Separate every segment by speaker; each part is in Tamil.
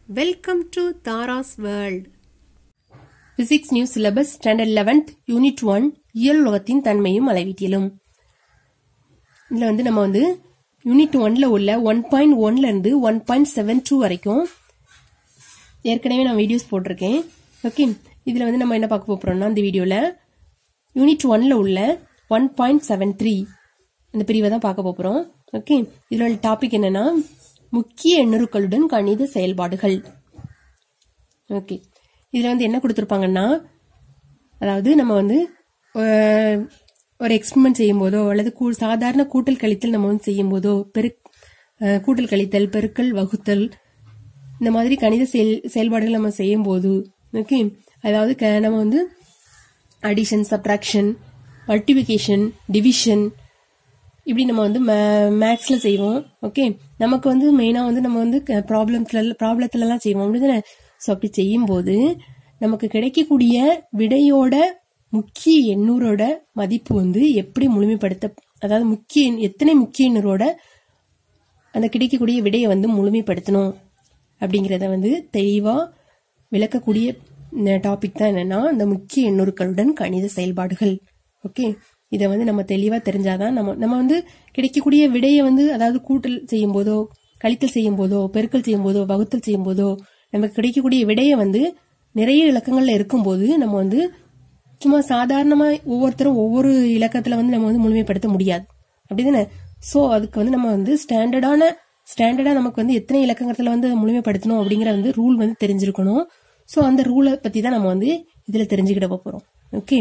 Speaker 1: Welcome to Tara's World. Physics new syllabus standard eleventh unit one இயல் உலகத்தின் தன்மையும் அளவீட்டியலும் இதில் வந்து நம்ம வந்து யூனிட் ஒன்ல உள்ள ஒன் பாயிண்ட் ஒன்ல இருந்து ஒன் பாயிண்ட் செவன் டூ வரைக்கும் ஏற்கனவே நான் வீடியோஸ் போட்டிருக்கேன் ஓகே இதில் வந்து நம்ம என்ன பார்க்க போகிறோம்னா இந்த வீடியோவில் யூனிட் ஒன்ல உள்ள ஒன் பாயிண்ட் செவன் த்ரீ அந்த பிரிவை தான் பார்க்க போகிறோம் ஓகே இதில் உள்ள டாபிக் என்னன்னா முக்கிய எண்ணுருக்களுடன் கணித செயல்பாடுகள் ஓகே இதில் வந்து என்ன கொடுத்துருப்பாங்கன்னா அதாவது நம்ம வந்து அஹ், ஒரு எக்ஸ்பெரிமெண்ட் செய்யும்போதோ அல்லது கூ- சாதாரண கூட்டல் கழித்தல் நம்ம வந்து செய்யும்போதோ பெரு அஹ், கூட்டல் கழித்தல் பெருக்கல் வகுத்தல் இந்த மாதிரி கணித செயல் செயல்பாடுகள் நம்ம செய்யும்போது ஓகே அதாவது க- நம்ம வந்து அடிஷன் சப்ட்ராக்ஷன் மல்டிபிகேஷன் டிவிஷன் இப்படி நம்ம வந்து மேக்ஸ்ல செய்வோம் ஓகே நமக்கு வந்து மெயினா வந்து நம்ம வந்து ப்ராப்ளம்ஸ்ல ப்ராப்ளத்துலலாம் செய்வோம் அப்படிதானே ஸோ அப்படி செய்யும்போது நமக்கு கிடைக்கக்கூடிய விடையோட முக்கிய எண்ணூரோட மதிப்பு வந்து எப்படி முழுமைப்படுத்த அதாவது முக்கிய எண் எத்தனை முக்கிய எண்ணூரோட அந்த கிடைக்கக்கூடிய விடையை வந்து முழுமைப்படுத்தணும் அப்படிங்கிறத வந்து தெளிவா விளக்கக்கூடிய டாபிக் தான் என்னன்னா இந்த முக்கிய எண்ணூறுகளுடன் கணித செயல்பாடுகள் ஓகே இதை வந்து நம்ம தெளிவா தெரிஞ்சாதான் நம்ம நம்ம வந்து கிடைக்கக்கூடிய விடையை வந்து அதாவது கூட்டல் செய்யும் போதோ கழித்தல் செய்யும் போதோ பெருக்கல் செய்யும் போதோ வகுத்தல் செய்யும் போதோ நமக்கு கிடைக்கக்கூடிய விடையை வந்து நிறைய இலக்கங்கள்ல இருக்கும்போது நம்ம வந்து சும்மா சாதாரணமா ஒவ்வொருத்தரும் ஒவ்வொரு இலக்கத்துல வந்து நம்ம வந்து முழுமைப்படுத்த முடியாது அப்படிதானே சோ அதுக்கு வந்து நம்ம வந்து ஸ்டாண்டர்டான ஸ்டாண்டர்டா நமக்கு வந்து எத்தனை இலக்கங்கத்துல வந்து அதை முழுமைப்படுத்தணும் அப்படிங்கிற வந்து ரூல் வந்து தெரிஞ்சிருக்கணும் சோ அந்த ரூலை பத்தி தான் நம்ம வந்து இதுல தெரிஞ்சுக்கிட போறோம் ஓகே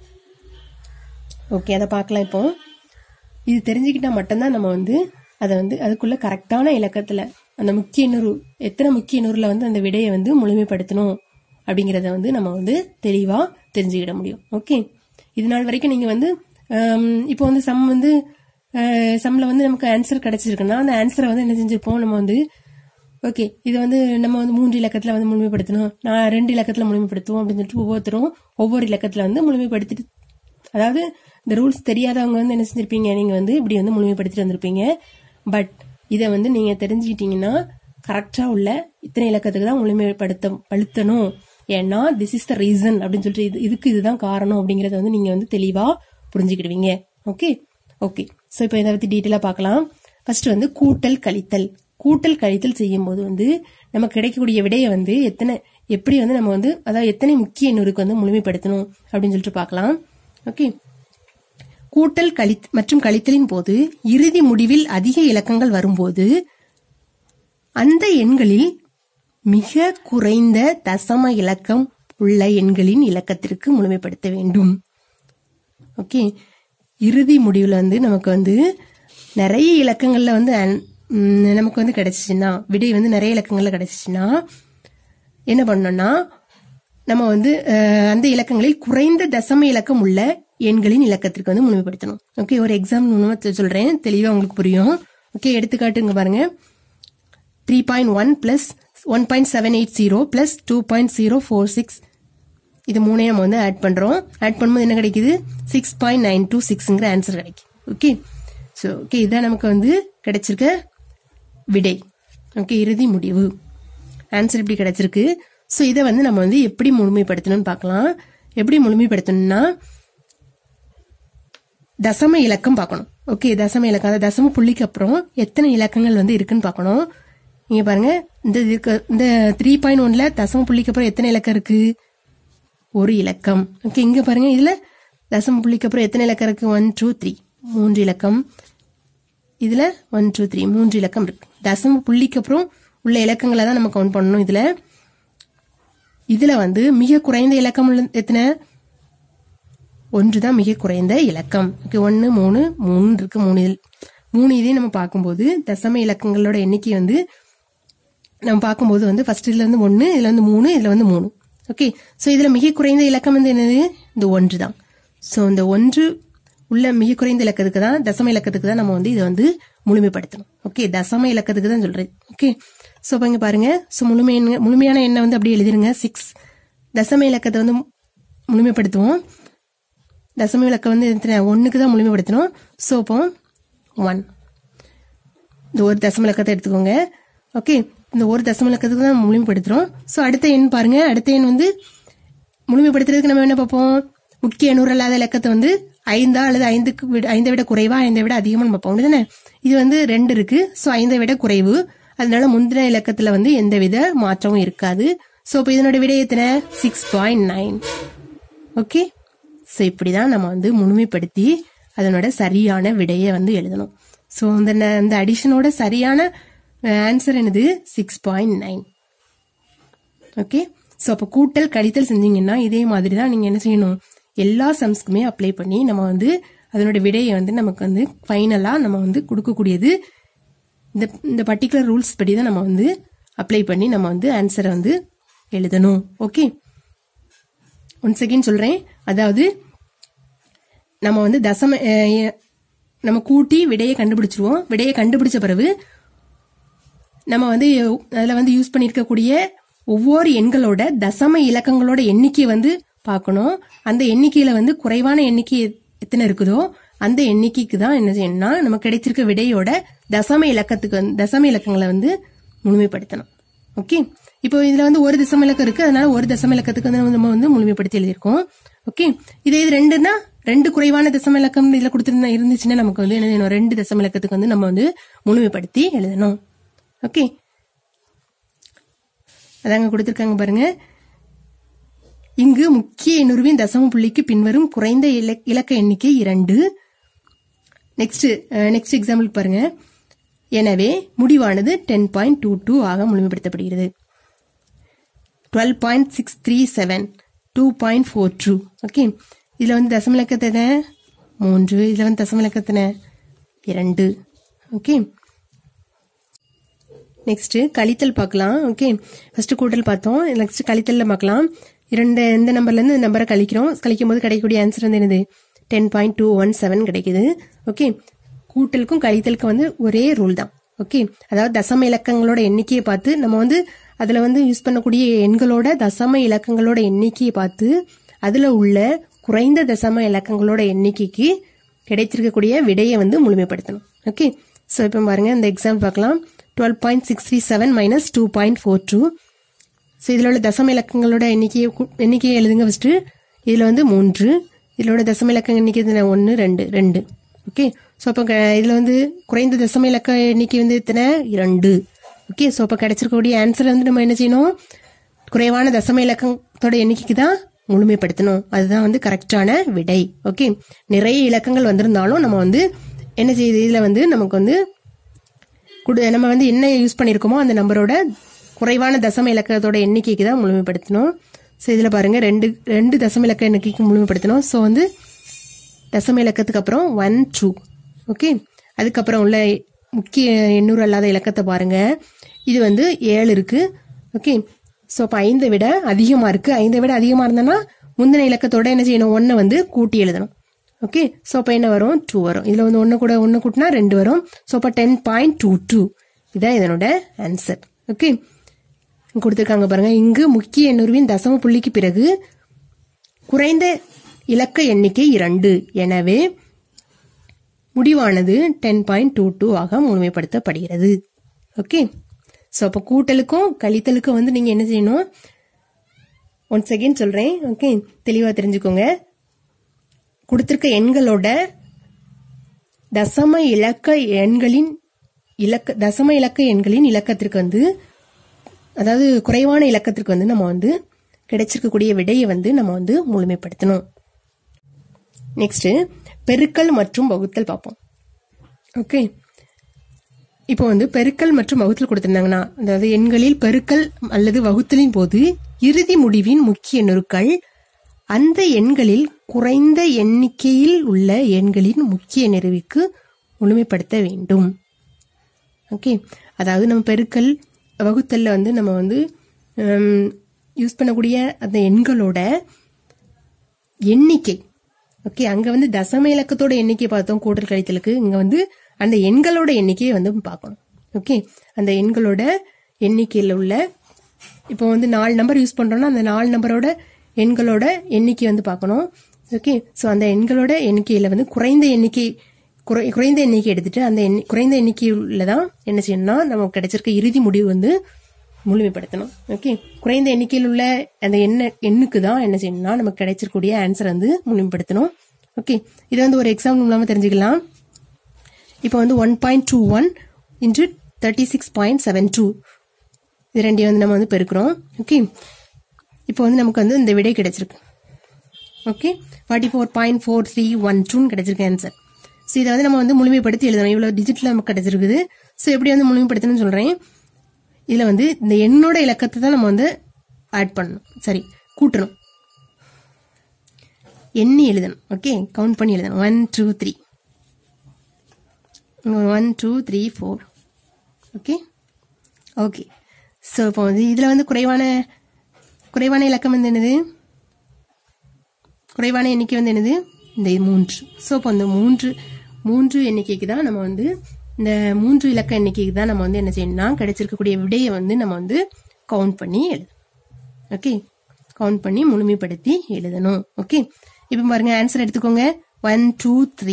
Speaker 1: ஓகே அதை பார்க்கலாம் இப்போ இது தெரிஞ்சுக்கிட்டா மட்டும்தான் நம்ம வந்து அதை வந்து அதுக்குள்ள கரெக்டான இலக்கத்துல அந்த முக்கிய நூறு எத்தனை முக்கிய நூறுல வந்து அந்த விடையை வந்து முழுமைப்படுத்தணும் அப்படிங்கறத வந்து நம்ம வந்து தெளிவா தெரிஞ்சுக்கிட முடியும் ஓகே இது நாள் வரைக்கும் நீங்க வந்து ஹம், இப்போ வந்து சம் வந்து சம்ல வந்து நமக்கு ஆன்சர் கிடைச்சிருக்குன்னா அந்த ஆன்சரை வந்து என்ன செஞ்சிருப்போம் நம்ம வந்து ஓகே இது வந்து நம்ம வந்து மூன்று இலக்கத்துல வந்து முழுமைப்படுத்தணும் நான் ரெண்டு இலக்கத்துல முழுமைப்படுத்துவோம் அப்படின்னு சொல்லிட்டு ஒவ்வொருத்தரும் ஒவ்வொரு இலக்கத்துல வந்து முழுமைப்படுத்திட்டு அதாவது இந்த ரூல்ஸ் தெரியாதவங்க வந்து என்ன செஞ்சிருப்பீங்க நீங்க வந்து இப்படி வந்து முழுமைப்படுத்திட்டு வந்திருப்பீங்க பட் இதை வந்து நீங்க தெரிஞ்சுக்கிட்டீங்கன்னா கரெக்டா உள்ள இத்தனை இலக்கத்துக்கு தான் முழுமைப்படுத்த படுத்தணும் ஏன்னா திஸ் இஸ் த ரீசன் அப்படின்னு சொல்லிட்டு இது இதுக்கு இதுதான் காரணம் அப்படிங்கறத வந்து நீங்க வந்து தெளிவா புரிஞ்சுக்கிடுவீங்க ஓகே ஓகே சோ இப்போ இதை பத்தி டீட்டெயிலா பார்க்கலாம் ஃபர்ஸ்ட் வந்து கூட்டல் கழித்தல் கூட்டல் கழித்தல் செய்யும் போது வந்து நமக்கு கிடைக்கக்கூடிய விடையை வந்து எத்தனை எப்படி வந்து நம்ம வந்து அதாவது எத்தனை முக்கிய எண்ணூருக்கு வந்து முழுமைப்படுத்தணும் அப்படின்னு சொல்லிட்டு பார்க்கலாம் ஓகே கூட்டல் கழி மற்றும் கழித்தலின் போது இறுதி முடிவில் அதிக இலக்கங்கள் வரும்போது அந்த எண்களில் மிக குறைந்த தசம இலக்கம் உள்ள எண்களின் இலக்கத்திற்கு முழுமைப்படுத்த வேண்டும் ஓகே இறுதி முடிவுல வந்து நமக்கு வந்து நிறைய இலக்கங்கள்ல வந்து அன்- ம், நமக்கு வந்து கிடைச்சிச்சுன்னா விடை வந்து நிறைய இலக்கங்கள்ல கிடைச்சிச்சுன்னா என்ன பண்ணோம்னா நம்ம வந்து அஹ், அந்த இலக்கங்களில் குறைந்த தசம இலக்கம் உள்ள எண்களின் இலக்கத்திற்கு வந்து முழுமைப்படுத்தணும் ஓகே ஒரு எக்ஸாம் மூலமா தெ- சொல்றேன் தெளிவா உங்களுக்கு புரியும் ஓகே எடுத்துக்காட்டுங்க பாருங்க three point one plus one point seven eight zero plus two point zero four six இது மூணையும் நம்ம வந்து ஆட் பண்றோம் ஆட் பண்ணும்போது என்ன கிடைக்குது சிக்ஸ் பாயிண்ட் நைன் டூ சிக்ஸ்ங்கிற ஆன்சர் கிடைக்கும் ஓகே ஸோ ஓகே இதான் நமக்கு வந்து கிடைச்சிருக்க விடை ஓகே இறுதி முடிவு ஆன்சர் இப்படி கிடைச்சிருக்கு ஸோ இதை வந்து நம்ம வந்து எப்படி முழுமைப்படுத்தணும்னு பார்க்கலாம் எப்படி முழுமைப்படுத்தணும்னா தசம இலக்கம் பார்க்கணும் ஓகே தசம இலக்கம் அதாவது தசம புள்ளிக்கு அப்புறம் எத்தனை இலக்கங்கள் வந்து இருக்குன்னு பார்க்கணும் இங்க பாருங்க இந்த இதுக்கு இந்த த்ரீ பாயிண்ட் ஒன்ல தசம புள்ளிக்கு அப்புறம் எத்தனை இலக்கம் இருக்கு ஒரு இலக்கம் ஓகே இங்க பாருங்க இதுல தசம புள்ளிக்கு அப்புறம் எத்தனை இலக்கம் இருக்கு ஒன் டூ த்ரீ மூன்று இலக்கம் இதுல ஒன் டூ த்ரீ மூன்று இலக்கம் இருக்கு தசம புள்ளிக்கு அப்புறம் உள்ள இலக்கங்களை தான் நம்ம கவுண்ட் பண்ணணும் இதுல இதுல வந்து மிக குறைந்த இலக்கம் உள்ள எத்தனை ஒன்று தான் மிக குறைந்த இலக்கம் ஓகே ஒன்று மூணு மூணு இருக்கு மூணு இதில் மூணு இதையும் நம்ம பார்க்கும்போது தசம இலக்கங்களோட எண்ணிக்கை வந்து நம்ம பார்க்கும்போது வந்து ஃபர்ஸ்ட் இதுல வந்து ஒன்று இதுல வந்து மூணு இதுல வந்து மூணு ஓகே ஸோ இதுல மிக குறைந்த இலக்கம் வந்து என்னது இந்த ஒன்று தான் ஸோ இந்த ஒன்று உள்ள மிக குறைந்த இலக்கத்துக்கு தான் தசம இலக்கத்துக்கு தான் நம்ம வந்து இதை வந்து முழுமைப்படுத்தணும் ஓகே தசம இலக்கத்துக்கு தான் சொல்றேன் ஓகே ஸோ இப்போ இங்க பாருங்க ஸோ முழுமை எண்ண- முழுமையான எண்ணை வந்து அப்படியே எழுதிருங்க சிக்ஸ் தசம இலக்கத்தை வந்து முழுமைப்படுத்துவோம் தசம இலக்கம் வந்து எத்தனை ஒன்றுக்கு தான் முழுமைப்படுத்தணும் ஸோ இப்போ ஒன் இந்த ஒரு தசம இலக்கத்தை எடுத்துக்கோங்க ஓகே இந்த ஒரு தசம இலக்கத்துக்கு தான் முழுமைப்படுத்துறோம் ஸோ அடுத்த எண் பாருங்க அடுத்த எண் வந்து முழுமைப்படுத்துறதுக்கு நம்ம என்ன பார்ப்போம் முக்கிய எண்ணூறு அல்லாத இலக்கத்தை வந்து ஐந்தா அல்லது ஐந்துக்கு விட ஐந்தை விட குறைவா ஐந்தை விட அதிகமா நம்ம பார்ப்போம் தானே இது வந்து ரெண்டு இருக்கு ஸோ ஐந்தை விட குறைவு அதனால முந்தின இலக்கத்துல வந்து எந்தவித மாற்றமும் இருக்காது ஸோ இப்போ இதனோட விடை எத்தனை six point nine okay so இப்படிதான் நம்ம வந்து முழுமைப்படுத்தி அதனோட சரியான விடையை வந்து எழுதணும் ஸோ இந்த ந- இந்த அடிஷனோட சரியான ஆன்சர் என்னது six point nine okay so அப்போ கூட்டல் கழித்தல் செஞ்சீங்கன்னா இதே மாதிரி தான் நீங்கள் என்ன செய்யணும் எல்லா சம்ஸ்க்குமே அப்ளை பண்ணி நம்ம வந்து அதனோட விடையை வந்து நமக்கு வந்து ஃபைனலாக நம்ம வந்து கொடுக்கக்கூடியது இந்த இந்த பர்டிகுலர் ரூல்ஸ் படி தான் நம்ம வந்து அப்ளை பண்ணி நம்ம வந்து ஆன்சரை வந்து எழுதணும் ஓகே ஒன் செகண்ட் சொல்கிறேன் அதாவது நம்ம வந்து தசம அஹ், நம்ம கூட்டி விடையை கண்டுபிடிச்சிருவோம் விடையை கண்டுபிடிச்ச பிறகு நம்ம வந்து அதில் வந்து யூஸ் பண்ணியிருக்கக்கூடிய ஒவ்வொரு எண்களோட தசம இலக்கங்களோட எண்ணிக்கையை வந்து பார்க்கணும் அந்த எண்ணிக்கையில வந்து குறைவான எண்ணிக்கை எத்தனை இருக்குதோ அந்த எண்ணிக்கைக்கு தான் என்ன செய்யணும்னா நம்ம கிடைச்சிருக்க விடையோட தசம இலக்கத்துக்கு வந்து தசம இலக்கங்களை வந்து முழுமைப்படுத்தணும் ஓகே இப்போ இதுல வந்து ஒரு தசம இலக்கம் இருக்கு அதனால ஒரு தசம இலக்கத்துக்கு வந்து நம்ம வந்து முழுமைப்படுத்தி எழுதியிருக்கோம் ஓகே இதே இது ரெண்டுன்னா ரெண்டு குறைவான தசம இலக்கம் இதுல கொடுத்திருந்தா இருந்துச்சுன்னா நமக்கு வந்து என்ன செய்யணும் ரெண்டு தசம இலக்கத்துக்கு வந்து நம்ம வந்து முழுமைப்படுத்தி எழுதணும் ஓகே அதாங்க கொடுத்திருக்காங்க பாருங்க இங்கு முக்கிய எண்ணுருவின் தசம புள்ளிக்கு பின்வரும் குறைந்த இலக்- இலக்க எண்ணிக்கை இரண்டு நெக்ஸ்ட் நெக்ஸ்ட் எக்ஸாம்பிள் பாருங்க எனவே முடிவானது டென் பாயிண்ட் டூ டூ ஆக முழுமைப்படுத்தப்படுகிறது twelve point six three seven two point four two okay இதில் வந்து தசம இலக்கத்தின மூன்று இதில் வந்து தசம இலக்கத்தின இரண்டு ஓகே நெக்ஸ்ட் கழித்தல் பார்க்கலாம் ஓகே ஃபர்ஸ்ட் கூட்டல் பார்த்தோம் நெக்ஸ்ட் கழித்தல்ல பார்க்கலாம் இரண்டு எந்த நம்பர்ல இருந்து இந்த நம்பரை கழிக்கிறோம் கழிக்கும் போது கிடைக்கக்கூடிய ஆன்சர் வந்து என்னது ten point two one seven கிடைக்குது ஓகே கூட்டலுக்கும் கழித்தலுக்கும் வந்து ஒரே ரூல் தான் ஓகே அதாவது தசம இலக்கங்களோட எண்ணிக்கையை பார்த்து நம்ம வந்து அதுல வந்து யூஸ் பண்ணக்கூடிய எண்களோட தசம இலக்கங்களோட எண்ணிக்கையை பார்த்து அதுல உள்ள குறைந்த தசம இலக்கங்களோட எண்ணிக்கைக்கு கிடைச்சிருக்கக்கூடிய விடையை வந்து முழுமைப்படுத்தணும் ஓகே ஸோ இப்போ பாருங்க இந்த எக்ஸாம் பார்க்கலாம் twelve point six three seven minus two point four two so இதில் உள்ள தசம இலக்கங்களோட எண்ணிக்கையை கு- எண்ணிக்கையை எழுதுங்க ஃபஸ்ட்டு இதில் வந்து மூன்று இதில் உள்ள தசம இலக்க எண்ணிக்கை ஒன்று ரெண்டு ரெண்டு ஓகே ஸோ அப்போ இதில் வந்து குறைந்த தசம இலக்க எண்ணிக்கை வந்து எத்தனை இரண்டு ஓகே ஸோ அப்போ கிடைச்சிருக்கக்கூடிய ஆன்சர் வந்து நம்ம என்ன செய்யணும் குறைவான தசம இலக்கத்தோட எண்ணிக்கைக்கு தான் முழுமைப்படுத்தணும் அதுதான் வந்து கரெக்டான விடை ஓகே நிறைய இலக்கங்கள் வந்திருந்தாலும் நம்ம வந்து என்ன செய்யுது இதில் வந்து நமக்கு வந்து குடு நம்ம வந்து என்ன யூஸ் பண்ணியிருக்கோமோ அந்த நம்பரோட குறைவான தசம இலக்கத்தோட எண்ணிக்கைக்கு தான் முழுமைப்படுத்தணும் ஸோ இதில் பாருங்க ரெண்டு ரெண்டு தசம இலக்க எண்ணிக்கைக்கு முழுமைப்படுத்தணும் ஸோ வந்து தசம இலக்கத்துக்கு அப்புறம் ஒன் டூ ஓகே அதுக்கப்புறம் உள்ள முக்கிய எண்ணூறு அல்லாத இலக்கத்தை பாருங்க இது வந்து ஏழு இருக்கு ஓகே ஸோ அப்போ ஐந்தை விட அதிகமாக இருக்கு ஐந்தை விட அதிகமாக இருந்தனா முந்தின இலக்கத்தோட என்ன செய்யணும் ஒன்றை வந்து கூட்டி எழுதணும் ஓகே ஸோ அப்போ என்ன வரும் டூ வரும் இதில் வந்து ஒன்று கூட ஒன்று கூட்டினா ரெண்டு வரும் ஸோ அப்போ டென் பாயிண்ட் டூ டூ இதான் இதனோட ஆன்சர் ஓகே கொடுத்துருக்காங்க பாருங்க இங்கு முக்கிய எண்ணுருவின் தசம புள்ளிக்கு பிறகு குறைந்த இலக்க எண்ணிக்கை இரண்டு எனவே முடிவானது டென் பாயிண்ட் டூ டூ ஆக முழுமைப்படுத்தப்படுகிறது ஓகே ஸோ அப்போ கூட்டலுக்கும் கழித்தலுக்கும் வந்து நீங்கள் என்ன செய்யணும் ஒன் செகண்ட் சொல்கிறேன் ஓகே தெளிவாக தெரிஞ்சுக்கோங்க கொடுத்துருக்க எண்களோட தசம இலக்க எண்களின் இலக்க தசம இலக்க எண்களின் இலக்கத்திற்கு வந்து அதாவது குறைவான இலக்கத்திற்கு வந்து நம்ம வந்து கிடைச்சிருக்கக்கூடிய விடையை வந்து நம்ம வந்து முழுமைப்படுத்தணும் நெக்ஸ்ட் பெருக்கல் மற்றும் வகுத்தல் பார்ப்போம் ஓகே இப்போ வந்து பெருக்கல் மற்றும் வகுத்தல் கொடுத்திருந்தாங்கன்னா அதாவது எண்களில் பெருக்கல் அல்லது வகுத்தலின் போது இறுதி முடிவின் முக்கிய நொருக்கள் அந்த எண்களில் குறைந்த எண்ணிக்கையில் உள்ள எண்களின் முக்கிய நெருவிக்கு முழுமைப்படுத்த வேண்டும் ஓகே அதாவது நம்ம பெருக்கல் வகுத்தல்ல வந்து நம்ம வந்து யூஸ் பண்ணக்கூடிய அந்த எண்களோட எண்ணிக்கை ஓகே அங்க வந்து தசம இலக்கத்தோட எண்ணிக்கை பார்த்தோம் கூட்டல் கழித்தலுக்கு இங்க வந்து அந்த எண்களோட எண்ணிக்கையை வந்து பார்க்கணும் ஓகே அந்த எண்களோட எண்ணிக்கையில் உள்ள இப்போ வந்து நாலு நம்பர் யூஸ் பண்றோம்னா அந்த நாலு நம்பரோட எண்களோட எண்ணிக்கை வந்து பார்க்கணும் ஓகே ஸோ அந்த எண்களோட எண்ணிக்கையில வந்து குறைந்த எண்ணிக்கை குறை குறைந்த எண்ணிக்கை எடுத்துட்டு அந்த எண்ணி குறைந்த எண்ணிக்கையுள்ள தான் என்ன செய்யணும்னா நமக்கு கிடைச்சிருக்க இறுதி முடிவு வந்து முழுமைப்படுத்தணும் ஓகே குறைந்த எண்ணிக்கையில் உள்ள அந்த எண்ண எண்ணுக்கு தான் என்ன செய்யணும்னா நமக்கு கிடைச்சிருக்கக்கூடிய ஆன்சர் வந்து முழுமைப்படுத்தணும் ஓகே இது வந்து ஒரு எக்ஸாம்பிள் மூலமா தெரிஞ்சுக்கலாம் இப்போ வந்து one point two one into thirty six point seven two இது ரெண்டையும் வந்து நம்ம வந்து பெருக்கிறோம் ஓகே இப்போ வந்து நமக்கு வந்து இந்த விடை கிடைச்சிருக்கு okay forty four point four three one டூன்னு கிடைச்சிருக்கு ஆன்சர் ஸோ இதை வந்து நம்ம வந்து முழுமைப்படுத்தி எழுதணும் இவ்வளோ டிஜிட்டில் நமக்கு கிடைச்சிருக்குது ஸோ எப்படி வந்து முழுமைப்படுத்தணும்னு சொல்கிறேன் இதில் வந்து இந்த எண்ணோட இலக்கத்தை தான் நம்ம வந்து ஆட் பண்ணணும் சரி கூட்டணும் எண்ணி எழுதணும் ஓகே கவுண்ட் பண்ணி எழுதணும் one two three one two three four okay okay so இப்போ வந்து இதில் வந்து குறைவான குறைவான இலக்கம் வந்து என்னது குறைவான எண்ணிக்கை வந்து என்னது இந்த மூன்று ஸோ இப்போ இந்த மூன்று மூன்று எண்ணிக்கைக்கு தான் நம்ம வந்து இந்த மூன்று இலக்க எண்ணிக்கைக்கு தான் நம்ம வந்து என்ன செய்யணும்னா கிடைச்சிருக்கக்கூடிய விடையை வந்து நம்ம வந்து கவுண்ட் பண்ணி எழுதணும் ஓகே கவுண்ட் பண்ணி முழுமைப்படுத்தி எழுதணும் ஓகே இப்போ பாருங்க ஆன்சர் எடுத்துக்கோங்க ஒன் டூ த்ரீ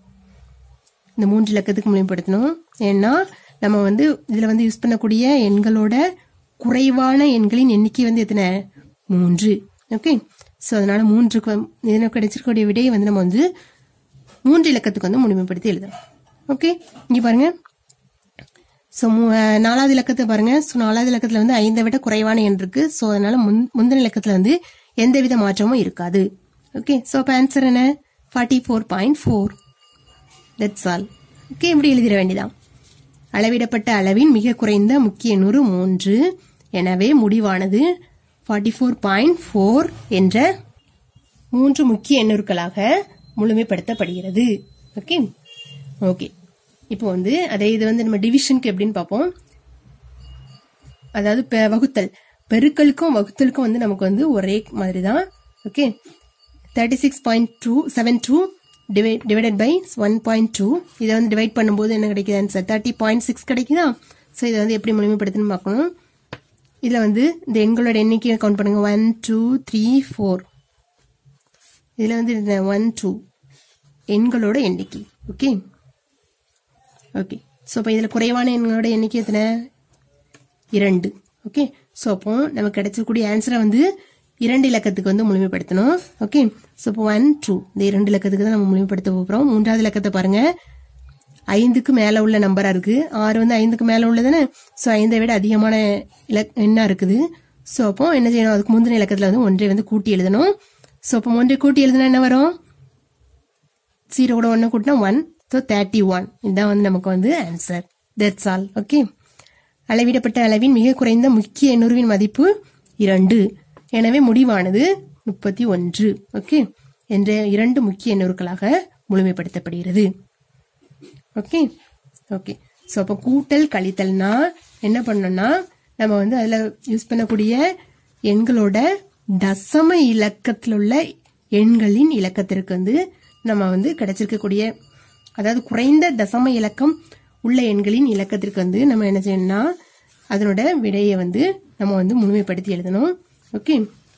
Speaker 1: இந்த மூன்று இலக்கத்துக்கு முழுமைப்படுத்தணும் ஏன்னா நம்ம வந்து இதுல வந்து யூஸ் பண்ணக்கூடிய எண்களோட குறைவான எண்களின் எண்ணிக்கை வந்து எத்தனை மூன்று ஓகே ஸோ அதனால மூன்றுக்கு வந்து- இதற்கு கிடைச்சிருக்கக்கூடிய விடையை வந்து நம்ம வந்து மூன்று இலக்கத்துக்கு வந்து முழுமைப்படுத்தி எழுதணும் ஓகே இங்க பாருங்க ஸோ நாலாவது இலக்கத்தை பாருங்க ஸோ நாலாவது இலக்கத்துல வந்து ஐந்தை விட குறைவான எண் இருக்கு ஸோ அதனால முன் முந்தின இலக்கத்துல வந்து எந்தவித மாற்றமும் இருக்காது ஓகே ஸோ அப்போ ஆன்சர் என்ன forty four point four that's all okay இப்படி எழுதிட வேண்டியதான் அளவிடப்பட்ட அளவின் மிக குறைந்த முக்கிய எண்ணூறு மூன்று எனவே முடிவானது ஃபார்ட்டி ஃபோர் பாயிண்ட் ஃபோர் என்ற மூன்று முக்கிய எண்ணூர்களாக முழுமைப்படுத்தப்படுகிறது ஓகே ஓகே இப்போ வந்து அதே இது வந்து நம்ம டிவிஷனுக்கு எப்படின்னு பார்ப்போம் அதாவது பெ- வகுத்தல் பெருக்கலுக்கும் வகுத்தலுக்கும் வந்து நமக்கு வந்து ஒரே மாதிரி தான் okay thirty six point two seven two divided by one point two இதை வந்து டிவைட் பண்ணும்போது என்ன கிடைக்குது ஆன்சர் தேர்ட்டி பாயிண்ட் சிக்ஸ் கிடைக்குதா ஸோ இதை வந்து எப்படி முழுமைப்படுத்தணும்னு பார்க்கணும் இதில் வந்து இந்த எண்களோட எண்ணிக்கையை கவுண்ட் பண்ணுங்க ஒன் டூ த்ரீ ஃபோர் இதில் வந்து இந்த ஒன் டூ எண்களோட எண்ணிக்கை ஓகே ஓகே ஸோ இப்போ இதில் குறைவான எண்களோட எண்ணிக்கை எத்தனை இரண்டு ஓகே ஸோ அப்போ நமக்கு கிடைச்சக்கூடிய ஆன்சரை வந்து இரண்டு இலக்கத்துக்கு வந்து முழுமைப்படுத்தணும் ஓகே ஸோ இப்போ ஒன் டூ இந்த இரண்டு இலக்கத்துக்கு தான் நம்ம முழுமைப்படுத்த போகிறோம் மூன்றாவது இலக்கத்தை பாருங்க ஐந்துக்கு மேலே உள்ள நம்பரா இருக்கு ஆறு வந்து ஐந்துக்கு மேலே உள்ளதானே ஸோ ஐந்தை விட அதிகமான இலக் எண்ணா இருக்குது ஸோ அப்போ என்ன செய்யணும் அதுக்கு முந்தின இலக்கத்தில் வந்து ஒன்றை வந்து கூட்டி எழுதணும் ஸோ அப்போ ஒன்றை கூட்டி எழுதுனா என்ன வரும் ஜீரோ கூட ஒன்று கூட்டினா ஒன் ஸோ தேர்ட்டி ஒன் இதுதான் வந்து நமக்கு வந்து ஆன்சர் தட்ஸ் ஆல் ஓகே அளவிடப்பட்ட அளவின் மிக குறைந்த முக்கிய எண்ணுருவின் மதிப்பு இரண்டு எனவே முடிவானது முப்பத்தி ஒன்று ஓகே என்ற இரண்டு முக்கிய எண்ணூர்களாக முழுமைப்படுத்தப்படுகிறது ஓகே ஓகே ஸோ அப்போ கூட்டல் கழித்தல்னா என்ன பண்ணோம்னா நம்ம வந்து அதில் யூஸ் பண்ணக்கூடிய எண்களோட தசம இலக்கத்தில் உள்ள எண்களின் இலக்கத்திற்கு வந்து நம்ம வந்து கிடைச்சிருக்கக்கூடிய அதாவது குறைந்த தசம இலக்கம் உள்ள எண்களின் இலக்கத்திற்கு வந்து நம்ம என்ன செய்யணும்னா அதனோட விடையை வந்து நம்ம வந்து முழுமைப்படுத்தி எழுதணும் ஓகே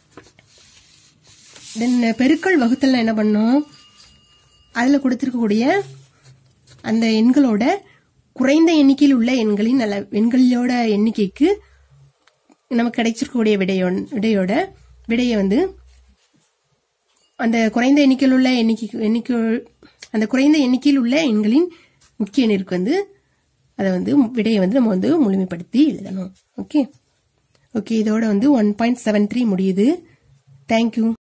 Speaker 1: தென் பெருக்கல் வகுத்தல்னா என்ன பண்ணோம் அதில் கொடுத்திருக்கக்கூடிய அந்த எண்களோட குறைந்த எண்ணிக்கையில் உள்ள எண்களின் அள எண்களோட எண்ணிக்கைக்கு நமக்கு கிடைச்சிருக்கக்கூடிய விடையோ விடையோட விடையை வந்து அந்த குறைந்த எண்ணிக்கையில் உள்ள எண்ணிக்கை எண்ணிக்கை அந்த குறைந்த எண்ணிக்கையில் உள்ள எண்களின் முக்கிய எண்ணிற்கு வந்து அதை வந்து விடையை வந்து நம்ம வந்து முழுமைப்படுத்தி எழுதணும் ஓகே ஓகே இதோட வந்து ஒன் பாயிண்ட் செவன் த்ரீ முடியுது தேங்க்யூ